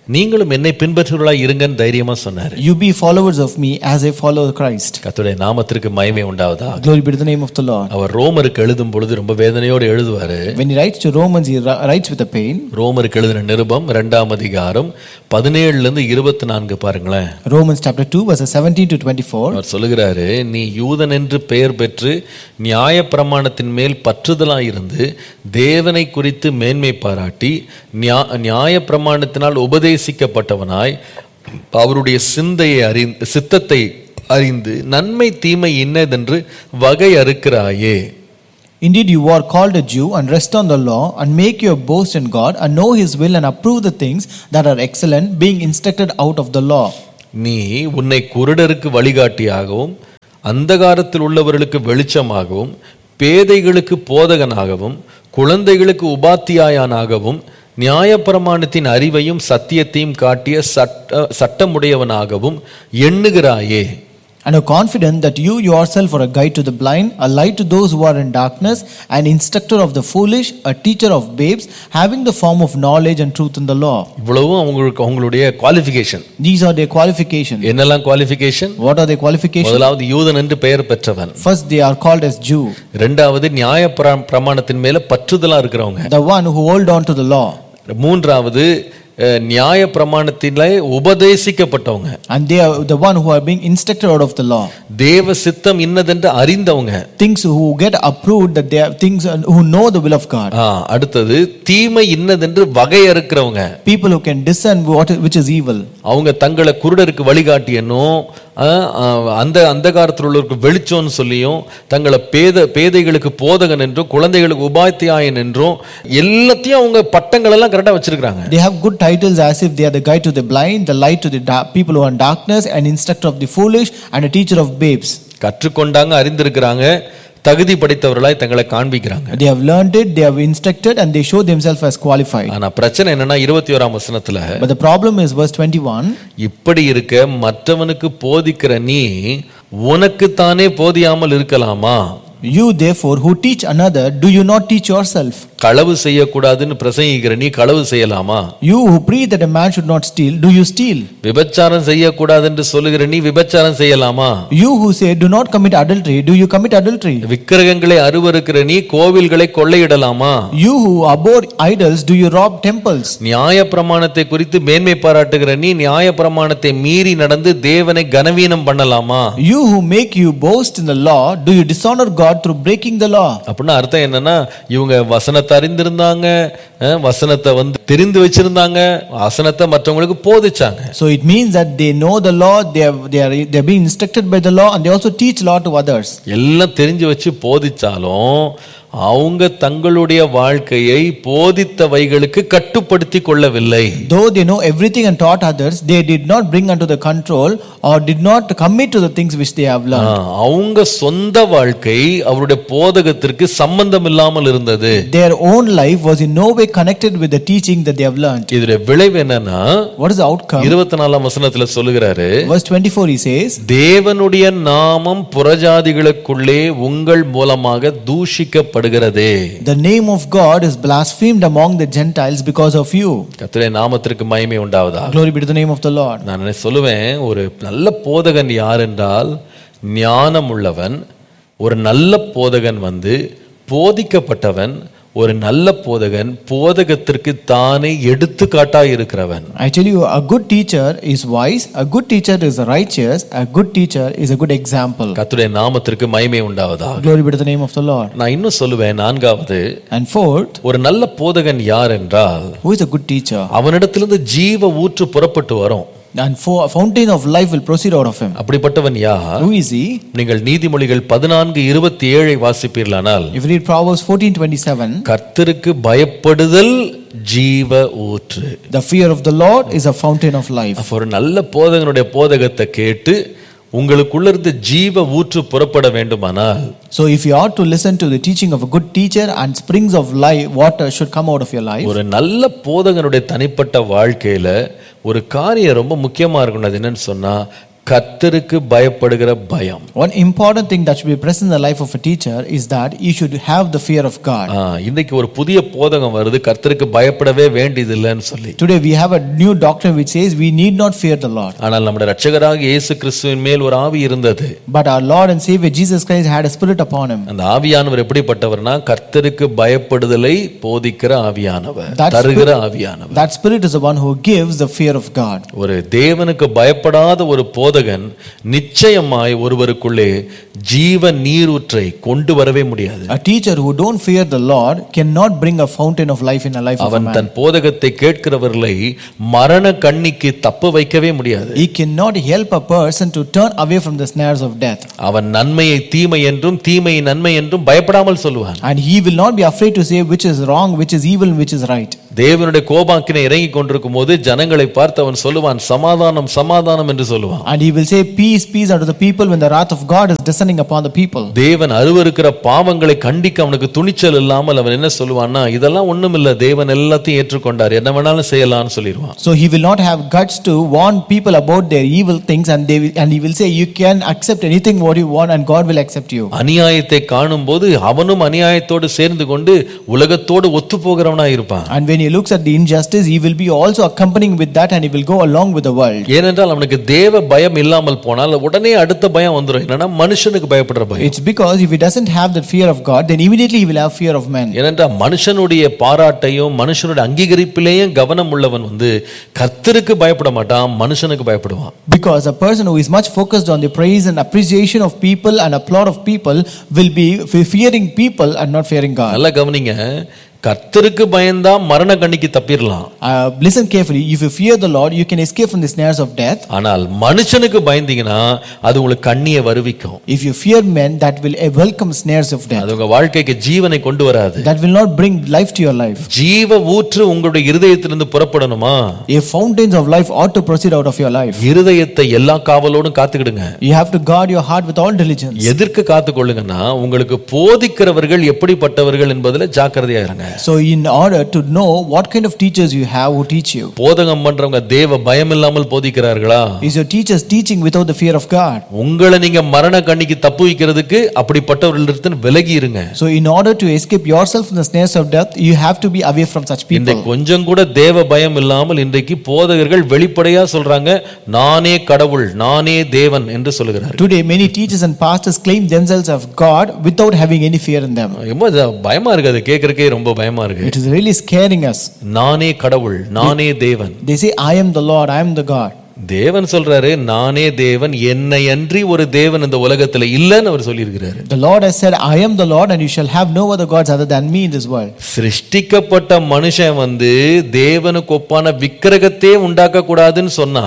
நீங்களும் என்னை பின்பற்றுவர்களாய் இருங்கன்னு தைரியமா சொன்னாரு You be followers of me as I follow Christ. கர்த்தருடைய நாமத்திற்கு மகிமை உண்டாவதா Glory be to the name of the Lord. அவர் ரோமருக்கு எழுதும் பொழுது ரொம்ப வேதனையோடு எழுதுவாரு When he writes to Romans, he ri- writes with a pain. ரோமருக்கு எழுதின நிருபம் இரண்டாம் அதிகாரம் பதினேழுல இருந்து இருபத்தி நான்கு பாருங்களேன் Romans chapter 2, verses 17 to 24. அவர் சொல்லுகிறாரு நீ யூதன் என்று பெயர் பெற்று நியாயப்பிரமாணத்தின் மேல் பற்றுதலாயிருந்து தேவனை குறித்து மேன்மை பாராட்டி நியா நியாயப்பிரமாணத்தினால் உபதேசிக்கப்பட்டவனாய் அவருடைய சிந்தையை அறிந்து சித்தத்தை அறிந்து நன்மை தீமை இன்னதென்று வகை அறுக்கிறாயே Indeed, you are called a Jew and rest on the law and make your boast in God and know his will and approve the things that are excellent, being instructed out of the law. நீ உன்னை குருடருக்கு வழிகாட்டியாகவும் அந்தகாரத்தில் உள்ளவர்களுக்கு வெளிச்சமாகவும் பேதைகளுக்கு போதகனாகவும் குழந்தைகளுக்கு உபாத்தியாயனாகவும் நியாயப்பிரமாணத்தின் அறிவையும் சத்தியத்தையும் காட்டிய சட்ட சட்டமுடையவனாகவும் எண்ணுகிறாயே And are confident that you yourself are a guide to the blind, a light to those who are in darkness, an instructor of the foolish, a teacher of babes, having the form of knowledge and truth in the law. இவ்வளவும் அவங்களுக்கு அவங்களுடைய qualification These are their qualifications. என்னெல்லாம் qualification What are their qualifications? முதலாவது யூதன் என்று பெயர் பெற்றவன் First, they are called as Jew, ரெண்டாவது நியாய பிரமாணத்தின் மேல பற்றுதலா இருக்கிறவங்க the one who hold on to the law. மூன்றாவது அஹ், நியாய பிரமாணத்தில உபதேசிக்கப்பட்டவங்க And they are the one who are being instructed out of the law. தேவ சித்தம் இன்னதென்று அறிந்தவங்க Things who get approved that they are things who know the will of God. ஆ, அடுத்தது தீமை இன்னதென்று வகையறுக்கிறவங்க People who can discern what which is evil. அவங்க தங்களை குருடருக்கு வழிகாட்டியனும் ஆ, ஆ, அந்த அந்த காலத்தில் உள்ளவருக்கு வெளிச்சம்னு சொல்லியும் தங்களை பேத பேதைகளுக்கு போதகன் என்றும் குழந்தைகளுக்கு உபாத்தியாயன் என்றும் எல்லாத்தையும் அவங்க பட்டங்கள் எல்லாம் கரெக்டா வச்சிருக்காங்க They have good titles as if they are the guide to the blind, the light to the da- people who are in darkness, an instructor of the foolish, and a teacher of babes. கற்றுக்கொண்டாங்க அறிந்திருக்கிறாங்க தகுதி படைத்தவர்களாய் தங்களை காண்பிக்கிறாங்க They have learned it, they have instructed, and they show themselves as qualified. ஆனா பிரச்சனை என்னன்னா இருபத்தி ஓராம் வசனத்துல But the problem is verse 21 இப்படி இருக்க மற்றவனுக்கு போதிக்கிற நீ உனக்குத்தானே போதியாமல் இருக்கலாமா You therefore who teach another, do you not teach yourself? களவு செய்யக்கூடாதுன்னு பிரசங்கிக்கிற நீ களவு செய்யலாமா You who preach that a man should not steal, do you steal? விபச்சாரம் செய்யக்கூடாது என்று சொல்லுகிற நீ விபச்சாரம் செய்யலாமா You who say do not commit adultery, do you commit adultery? விக்கிரகங்களை அருவருக்கிற நீ கோவில்களை கொள்ளையிடலாமா You who abhor idols, do you rob temples? நியாய பிரமாணத்தை குறித்து மேன்மை பாராட்டுகிற நீ நியாய பிரமாணத்தை மீறி நடந்து தேவனை கனவீனம் பண்ணலாமா You who make you boast in the law, do you dishonor God through breaking the law? அப்படின்னா அர்த்தம் என்னன்னா இவங்க வசனத்தை அறிந்திருந்தாங்க அஹ், வசனத்தை வந்து தெரிந்து வச்சிருந்தாங்க வசனத்தை மற்றவங்களுக்கு போதிச்சாங்க So it means that they know the law, they are, they are they are being instructed by the law, and they also teach law to others. எல்லாம் தெரிஞ்சு வச்சு போதிச்சாலும் அவங்க தங்களுடைய வாழ்க்கையை போதித்தவைகளுக்கு கட்டுப்படுத்தி கொள்ளவில்லை Though they know everything and taught others, they did not bring unto the control or did not commit to the things which they have ah, learned. அவங்க சொந்த வாழ்க்கை அவருடைய போதகத்திற்கு சம்பந்தம் இல்லாமல் இருந்தது Their own life was in no way connected with the teaching that they have learned. இதுல விளைவு என்னன்னா What is the outcome? இருபத்தி நாலாம் வசனத்துல சொல்லுகிறாரு Verse 24 he says, தேவனுடைய நாமம் புறஜாதிகளுக்குள்ளே உங்கள் மூலமாக தூஷிக்கப்படுகிறதே The name of God is blasphemed among the Gentiles because of you. கர்த்தருடைய நாமத்திற்கு மகிமை உண்டாவதா Glory be to the name of the Lord. நான் என்ன சொல்லுவேன் ஒரு நல்ல போதகன் யார் என்றால் ஞானம் உள்ளவன் ஒரு நல்ல போதகன் வந்து போதிக்கப்பட்டவன் ஒரு நல்ல போதகன் போதகத்திற்கு தானே எடுத்துக்காட்டாய் இருக்கிறவன் I tell you, a good teacher is wise, a good teacher is righteous, a good teacher is a good example. கர்த்தருடைய நாமத்திற்கு மகிமை உண்டாவதா Glory be to the name of the Lord. நான் இன்னும் சொல்லுவேன் நான்காவது And fourth, ஒரு நல்ல போதகன் யார் என்றால் who is a good teacher? அவனிடத்திலிருந்து ஜீவ ஊற்று புறப்பட்டு வரும் And for a fountain of life will proceed out of him. அப்படிப்பட்டவன் யார் Who is he? நீங்கள் நீதிமொழிகள் பதினான்கு இருபத்தி ஏழை வாசிப்பீர்களானால் If you read Proverbs 14:27, கர்த்தருக்கு பயப்படுதல் ஜீவ ஊற்று the fear of the Lord is a fountain of life. அப்ப ஒரு நல்ல போதகனுடைய போதகத்தை கேட்டு உங்களுக்குள்ள இருந்து ஜீவ ஊற்று புறப்பட வேண்டுமானால் So if you ought to listen to the teaching of a good teacher and springs of life, water should come out of your life. ஒரு நல்ல போதகனுடைய தனிப்பட்ட வாழ்க்கையில ஒரு காரியம் ரொம்ப முக்கியமா இருக்கணும் அது என்னன்னு சொன்னா கர்த்தருக்கு பயப்படுகிற பயம் One important thing that should be present in the life of a teacher is that he should have the fear of God. ஆ, இன்னைக்கு ஒரு புதிய போதகம் வருது கர்த்தருக்கு பயப்படவே வேண்டியதில்லைன்னு சொல்லி Today we have a new doctrine which says we need not fear the Lord. ஆனால் நம்முடைய ரட்சகராக இயேசு கிறிஸ்துவின் மேல் ஒரு ஆவி இருந்தது But our Lord and Savior Jesus Christ had a spirit upon him. அந்த ஆவியானவர் எப்படிப்பட்டவர்னா கர்த்தருக்கு பயப்படுதலை போதிக்கிற ஆவியானவர் That's தருகிற ஆவியானவர் That spirit is the one who gives the fear of God. ஒரு தேவனுக்கு பயப்படாத ஒரு போதகன் நிச்சயமாய் ஒருவருக்குள்ளே ஜீவ நீரூற்றை கொண்டு வரவே முடியாது A teacher who don't fear the Lord cannot bring a fountain of life in a life of a அவன் man. தன் போதகத்தை கேட்கிறவர்களை மரண கண்ணிக்கு தப்ப வைக்கவே முடியாது He cannot help a person to turn away from the snares of death. அவன் நன்மையை தீமை என்றும் தீமையை நன்மை என்றும் பயப்படாமல் சொல்லுவான் And he will not be afraid to say which is wrong, which is evil, and which is right. தேவனுடைய கோபாக்கினை இறங்கி கொண்டிருக்கும் போது ஜனங்களை பார்த்து அவன் சொல்லுவான் சமாதானம் சமாதானம் என்று சொல்லுவான் And he will say, Peace, peace unto the people when the wrath of God is descending upon the people. தேவன் அருவருக்கிற பாவங்களை கண்டிக்க அவனுக்கு துணிச்சல் இல்லாமல் அவன் என்ன சொல்லுவான்னா இதெல்லாம் ஒண்ணுமில்ல தேவன் எல்லாத்தையும் ஏற்றுக்கொண்டார் என்ன வேணாலும் செய்யலாம்னு சொல்லிடுவான் So he will not have guts to warn people about their evil things, and they will, and he will say, You can accept anything what you want, and God will accept you. அநியாயத்தை காணும்போது அவனும் அநியாயத்தோடு சேர்ந்து கொண்டு உலகத்தோடு ஒத்து போகிறவனா இருப்பான் And when he looks at the injustice, he will be also accompanying with that, and he will go along with the world. ஏனென்றால் அவனுக்கு தேவ பயம் இல்லாமல் போனால் உடனே அடுத்த பயம் வந்துடும் என்னன்னா மனுஷனுக்கு பயப்படுற பயம் It's because if he doesn't have that fear of God, then immediately he will have fear of men. ஏனென்றால் மனுஷனுடைய பாராட்டையும் மனுஷனுடைய அங்கீகரிப்பிலேயும் கவனம் உள்ளவன் வந்து கர்த்தருக்கு பயப்பட மாட்டான் மனுஷனுக்கு பயப்படுவான் Because a person who is much focused on the praise and appreciation of people and applaud of people will be fe- fearing people and not fearing God. நல்லா கவனிங்க கர்த்தருக்கு பயந்தா மரண கண்ணிக்கு தப்பிடலாம் Uh, listen carefully. If you fear the Lord, you can escape from the snares of death. ஆனால் மனுஷனுக்கு பயந்தீங்கன்னா அது உங்களுக்கு கண்ணியை வருவிக்கும் If you fear men, that will uh, welcome snares of death. அது உங்க வாழ்க்கைக்கு ஜீவனை கொண்டு வராது That will not bring life to your life. ஜீவ ஊற்று உங்களுடைய இருதயத்திலிருந்து புறப்படணுமா A fountains of life ought to proceed out of your life. இருதயத்தை எல்லா காவலோடும் காத்துக்கிடுங்க You have to guard your heart with all diligence. எதற்கு காத்துக்கொள்ளுங்கன்னா உங்களுக்கு போதிக்கிறவர்கள் எப்படிப்பட்டவர்கள் என்பதுல ஜாக்கிரதையா இருங்க So, in order to know what kind of teachers you have who teach you, போதகம் பண்றவங்க தேவ பயம் இல்லாமல் போதிக்கிறார்களா is your teachers teaching without the fear of God? உங்களை நீங்க மரண கண்ணிக்கு தப்பு வைக்கிறதுக்கு அப்படிப்பட்டவர்களிடத்தில் விலகி இருங்க So, in order to escape yourself from the snares of death, you have to be away from such இந்த people. கொஞ்சம் கூட தேவ பயம் இல்லாமல் இன்றைக்கு போதகர்கள் வெளிப்படையா சொல்றாங்க நானே கடவுள் நானே தேவன் என்று சொல்லுகிறார்கள் Today, many teachers and pastors claim themselves of God without having any fear in them. ரொம்ப ஜ- பயமா இருக்கு அது கேட்கறக்கே ரொம்ப பயமா இருக்கு It is really scaring us. நானே கடவுள் நானே தேவன் They say, I am the Lord, I am the God. தேவன் சொல்றாரு நானே தேவன் என்னை அன்றி ஒரு தேவன் இந்த உலகத்துல இல்லைன்னு அவர் சொல்லியிருக்கிறாரு The Lord has said, I am the Lord, and you shall have no other gods other than me in this world. சிருஷ்டிக்கப்பட்ட மனுஷன் வந்து தேவனுக்கு ஒப்பான விக்கிரகத்தையே உண்டாக்க கூடாதுன்னு சொன்னா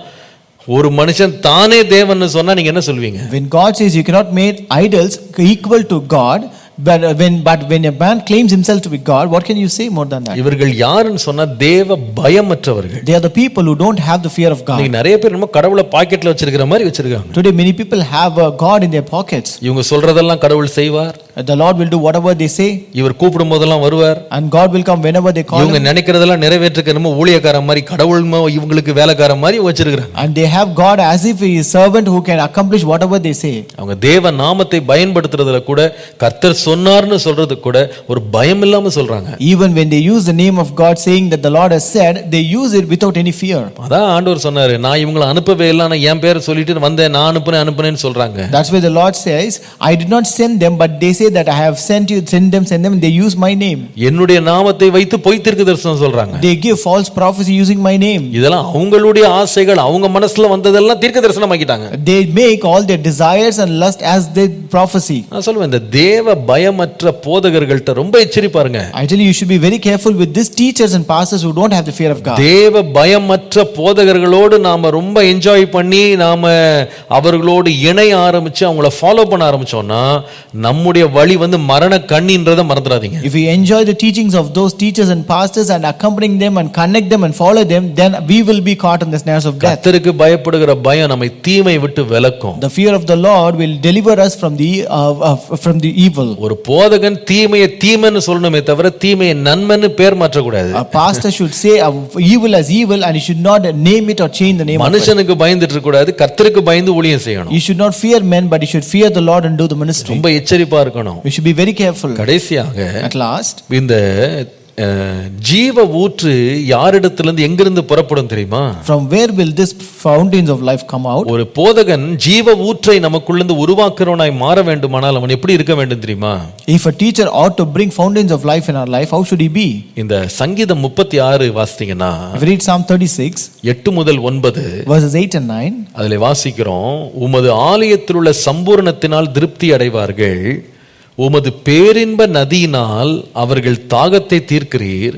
ஒரு மனுஷன் தானே தேவன் சொன்னா நீங்க என்ன சொல்வீங்க When God says you cannot make idols equal to God, but when but when a man claims himself to be God, what can you say more than that? இவர்கள் யாருன்னு சொன்னா தேவ பயமற்றவர்கள் They are the people who don't have the fear of God. இன்னைக்கு நிறைய பேர் நம்ம கடவுளை பாக்கெட்ல வச்சிருக்கிற மாதிரி வச்சிருக்காங்க Today, many people have a God in their pockets. இவங்க சொல்றதெல்லாம் கடவுள் செய்வார் The Lord will do whatever they say, இவர் கூப்பிடும் போதெல்லாம் வருவார் and God will come whenever they call இவங்க him. நினைக்கிறதெல்லாம் நிறைவேற்றுக்க என்னமோ ஊழியக்காரன் மாதிரி கடவுள் ம- இவங்களுக்கு வேலைக்காரன் மாதிரி வச்சிருக்கிறாங்க And they have God as if he is servant who can accomplish whatever they say. அவங்க தேவ நாமத்தை பயன்படுத்துறதுல கூட கர்த்தர் சொன்னார்னு சொல்றது கூட ஒரு பயம் இல்லாம சொல்றாங்க Even when they use the name of God, saying that the Lord has said, they use it without any fear. அதான் ஆண்டவர் சொன்னாரு நான் இவங்களை அனுப்பவே இல்லை நான் என் பேரை சொல்லிட்டு வந்தேன் நான் அனுப்புனேன் அனுப்புனேன்னு சொல்றாங்க That's why the Lord says, I did not send them, but they say that I have sent you, send them, send them, and they use my name. என்னுடைய நாமத்தை வைத்து பொய் தீர்க்க தரிசனம் சொல்றாங்க They give false prophecy using my name. இதெல்லாம் அவங்களுடைய ஆசைகள் அவங்க மனசுல வந்ததெல்லாம் தீர்க்க தரிசனம் ஆக்கிட்டாங்க They make all their desires and lust as their prophecy. நான் சொல்லுவேன் இந்த தேவ பயமற்ற போதகர்கள்ட்ட ரொம்ப எச்சரிப்பாருங்க I tell you, you should be very careful with these teachers and pastors who don't have the fear of God. தேவ பயமற்ற போதகர்களோடு நாம ரொம்ப என்ஜாய் பண்ணி நாம அவர்களோடு இணைய ஆரம்பிச்சு அவங்கள ஃபாலோ பண்ண ஆரம்பிச்சோம்னா நம்முடைய வழி வந்து மரண கண்ணின்றதை மறந்துடாதீங்க If we enjoy the teachings of those teachers and pastors and accompanying them and connect them and follow them, then we will be caught in the snares of death. கர்த்தருக்கு பயப்படுகிற பயம் நம்மை தீமை விட்டு விலக்கும் The fear of the Lord will deliver us from the uh, uh, from the evil. ஒரு போதகன் தீமையை தீமைன்னு சொல்லணுமே தவிர தீமையை நன்மைன்னு பேர் மாற்றக்கூடாது A pastor should say uh, evil as evil and he should not name it or change the name of it. மனுஷனுக்கு பயந்துட்டு இருக்க கூடாது கர்த்தருக்கு பயந்து ஊழியம் செய்யணும் You should not fear men, but you should fear the Lord and do the ministry. ரொம்ப எச்சரிப்பா இருக்கணும் We should be very careful. கடைசியாக At last, இந்த அஹ், ஜீவ ஊற்று யாரிடத்திலிருந்து எங்கிருந்து புறப்படும் தெரியுமா from where will this fountains of life come out? ஒரு போதகன் ஜீவ ஊற்றை நமக்குள்ளிருந்து உருவாக்குறவனாய் மாற வேண்டுமானால் அவன் எப்படி இருக்க வேண்டும் தெரியுமா If a teacher ought to bring fountains of life in our life, how should he be? இந்த சங்கீதம் முப்பத்தி ஆறு வாசித்தீங்கன்னா If we read Psalm 36, எட்டு முதல் ஒன்பது verses 8 and 9, அதில் வாசிக்கிறோம் உமது ஆலயத்தில் உள்ள சம்பூரணத்தினால் திருப்தி அடைவார்கள் உமது பேரின்ப நதியினால் அவர்கள் தாகத்தை தீர்க்கிறீர்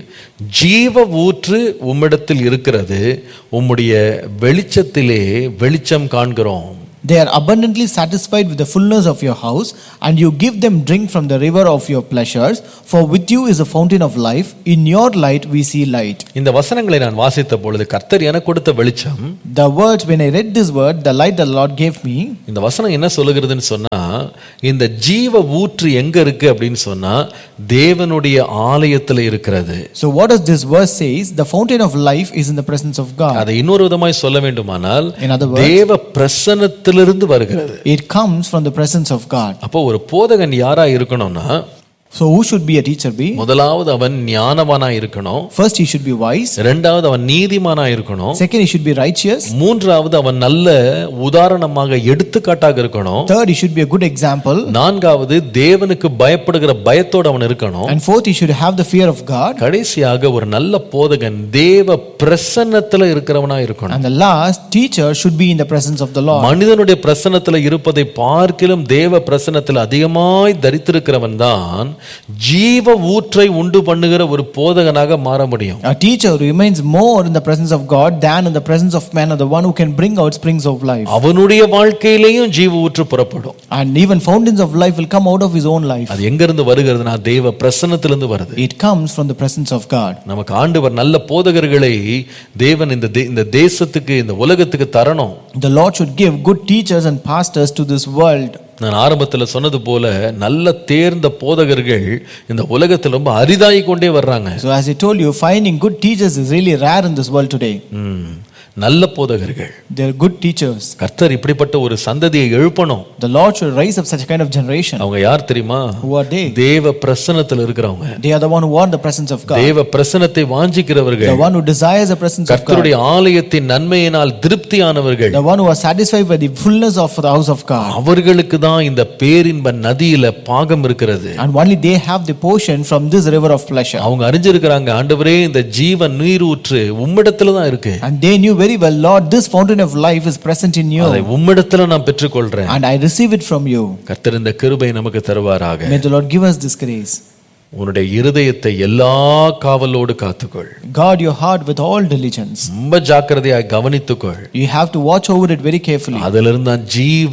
ஜீவ ஊற்று உம்மிடத்தில் இருக்கிறது உம்முடைய வெளிச்சத்திலே வெளிச்சம் காண்கிறோம் they are abundantly satisfied with the fullness of your house, and you give them drink from the river of your pleasures. For with you is a fountain of life. In your light we see light. இந்த வசனங்களை நான் வாசித்த பொழுது கர்த்தர் எனக்கு கொடுத்த வெளிச்சம் The words, when I read this word, the light the Lord gave me, இந்த வசனம் என்ன சொல்லுகிறதுன்னு சொன்னா இந்த ஜீவ ஊற்று எங்க இருக்கு அப்படின்னு சொன்னா தேவனுடைய ஆலயத்துல இருக்கிறது So what does this verse says? The fountain of life is in the presence of God. அதை இன்னொரு விதமாய் சொல்ல வேண்டுமானால் In other words, தேவ பிரசன்னத்திலிருந்து வருகிறது it comes from the presence of God. அப்போ ஒரு போதகன் யாரா இருக்கணும்னா So who should be a teacher be? முதலாவது அவன் ஞானவானா இருக்கணும் First he should be wise. இரண்டாவது அவன் நீதிமானா இருக்கணும் Second he should be righteous. மூன்றாவது அவன் நல்ல உதாரணமாக எடுத்துக்காட்டாக இருக்கணும் Third he should be a good example. நான்காவது தேவனுக்கு பயப்படுகிற பயத்தோடு அவன் இருக்கணும் And fourth he should have the fear of God. கடைசியாக ஒரு நல்ல போதகன் தேவ பிரசன்னத்துல இருக்கிறவனா இருக்கணும் And the last teacher should be in the presence of the Lord. மனிதனுடைய பிரசன்னத்துல இருப்பதை பார்க்கிலும் தேவ பிரசன்னத்தில் அதிகமாய் தரித்திருக்கிறவன் தான் ஜீவ ஊற்றை உண்டு பண்ணுகிற ஒரு போதகனாக மாற முடியும் A teacher remains more in the presence of God than in the presence of man, or the one who can bring out springs of life. அவனுடைய வாழ்க்கையிலேயும் ஜீவ ஊற்று புறப்படும் And even fountains of life will come out of his own life. அது எங்கிருந்து வருகிறதுனா தேவ பிரசன்னத்திலிருந்து வருது It comes from the presence of God. நமக்கு ஆண்டவர் நல்ல போதகர்களை தேவன் இந்த தே- இந்த தேசத்துக்கு இந்த உலகத்துக்கு தரணும் The Lord should give good teachers and pastors to this world. நான் ஆரம்பத்துல சொன்னது போல நல்ல தேர்ந்த போதகர்கள் இந்த உலகத்தில் ரொம்ப அரிதாகி கொண்டே வர்றாங்க So, as I told you, finding good teachers is really rare in this world today. ம். நல்ல போதகர்கள் They are good teachers. கர்த்தர் இப்படிப்பட்ட ஒரு சந்ததியை எழுப்பணும் The Lord should raise up such a kind of generation. அவங்க யார் தெரியுமா Who are they? தேவ பிரசன்னத்தில் இருக்கிறவங்க They are the one who want the presence of God. தேவ பிரசன்னத்தை வாஞ்சிக்கிறவர்கள் The one who desires the presence of God. கர்த்தருடைய ஆலயத்தின் நன்மையினால் திருப்தியானவர்கள் The one who are satisfied by the fullness of the house of God. அவர்களுக்கு தான் இந்த பேரின்ப நதியில பாகம் இருக்கிறது And only they have the portion from this river of pleasure. அவங்க அறிஞ்சிருக்கிறாங்க ஆண்டவரே இந்த ஜீவன் நீர் ஊற்று உம்மிடத்துல தான் இருக்கு And they knew very well, Lord, this fountain of life is present in அதை you. உம்மிடத்துல நான் பெற்றுக்கொள்றேன் And I receive it from you. கர்த்தர் இந்த கிருபை நமக்கு தருவாராக May the Lord give us this grace. உன்னுடைய இருதயத்தை எல்லா காவலோடு காத்துக்கொள் Guard your heart with all diligence. ரொம்ப ஜாக்கிரதையாக கவனித்துக்கொள் You have to watch over it very carefully. அதிலிருந்து தான் ஜீவ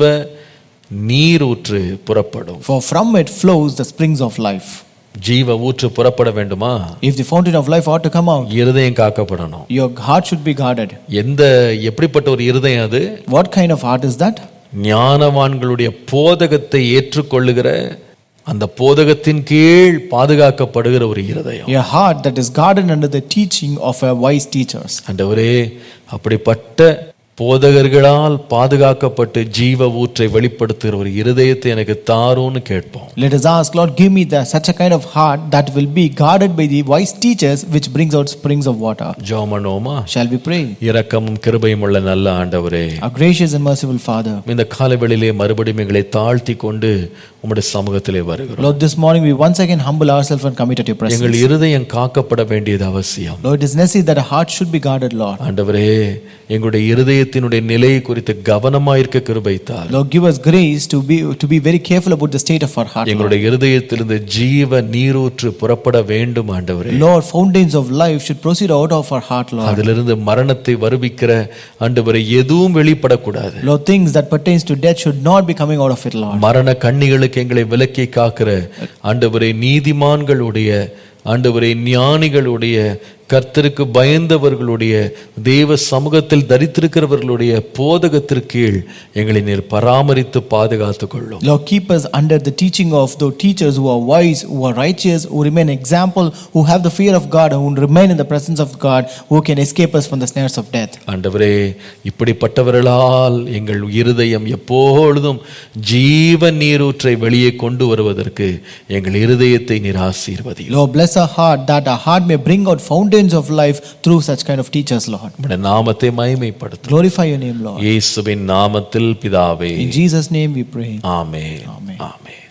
நீர் ஊற்று புறப்படும் For from it flows the springs of life. ஜீவ ஊற்று புறப்பட வேண்டுமா If the fountain of life ought to come out, இருதயம் காக்கப்படணும் your heart should be guarded. எந்த எப்படிப்பட்ட ஒரு இருதயம் அது What kind of heart is that? ஞானவான்களுடைய போதகத்தை ஏற்றுக்கொள்ளுகிற அந்த போதகத்தின் கீழ் பாதுகாக்கப்படுகிற ஒரு இருதயம் A heart that is guarded under the teaching of a wise teachers. ஆண்டவரே அப்படிப்பட்ட போதகர்களால் பாதுகாக்கப்பட்டு ஜீவ ஊற்றை வெளிப்படுத்துகிற ஒரு இருதயத்தை எனக்கு தாரோன்னு கேட்போம் Let us ask, Lord, give me the, such a kind of heart that will be guarded by the wise teachers which brings out springs of water. ஜோமனோமா Shall we pray? இரக்கமும் கிருபையும் உள்ள நல்ல ஆண்டவரே Our gracious and merciful Father, இந்த காலவெளியிலே மறுபடியும் எங்களை தாழ்த்தி கொண்டு உம்முடைய சமூகத்திலே வருகிறோம் Lord, this morning we once again humble ourselves and commit at your presence. எங்கள் இருதயம் காக்கப்பட வேண்டியது அவசியம் Lord, it is necessary that our heart should be guarded, Lord. ஆண்டவரே எங்களுடைய இருதயத்தை இருதயத்தினுடைய நிலையை குறித்து கவனமாயிருக்க கிருபைத்தார் Lord, give us grace to be to be very careful about the state of our heart. Lord. எங்களுடைய இருதயத்திலிருந்து ஜீவ நீரூற்று புறப்பட வேண்டும் ஆண்டவரே Lord, fountains of life should proceed out of our heart, Lord. அதிலிருந்து மரணத்தை வருவிக்கிற ஆண்டவரை எதுவும் வெளிப்படக்கூடாது Lord, things that pertains to death should not be coming out of it, Lord. மரண கண்ணிகளுக்கு எங்களை விலக்கி காக்கிற ஆண்டவரை நீதிமான்களுடைய ஆண்டவரை ஞானிகளுடைய கர்த்தருக்கு பயந்தவர்களுடைய தேவ சமூகத்தில் தரித்திருக்கிறவர்களுடைய போதகத்திற்கு கீழ் எங்களை நீர் பராமரித்து பாதுகாத்துக் கொள்ளும் Lord, keep us under the teaching of the teachers who are wise, who are righteous, who remain example, who have the fear of God, and who remain in the presence of God, who can escape us from the snares of death. ஆண்டவரே இப்படிப்பட்டவர்களால் எங்கள் இருதயம் எப்பொழுதும் ஜீவ நீரூற்றை வெளியே கொண்டு வருவதற்கு எங்கள் இருதயத்தை நீர் ஆசீர்வதி Lord, bless our heart that our heart may bring out fountains of life through such kind of teachers, Lord. உம்முடைய நாமத்தை மகிமைப்படுத்தும் Glorify your name, Lord. இயேசுவின் நாமத்தில் பிதாவே In Jesus' name we pray. Amen Amen. Amen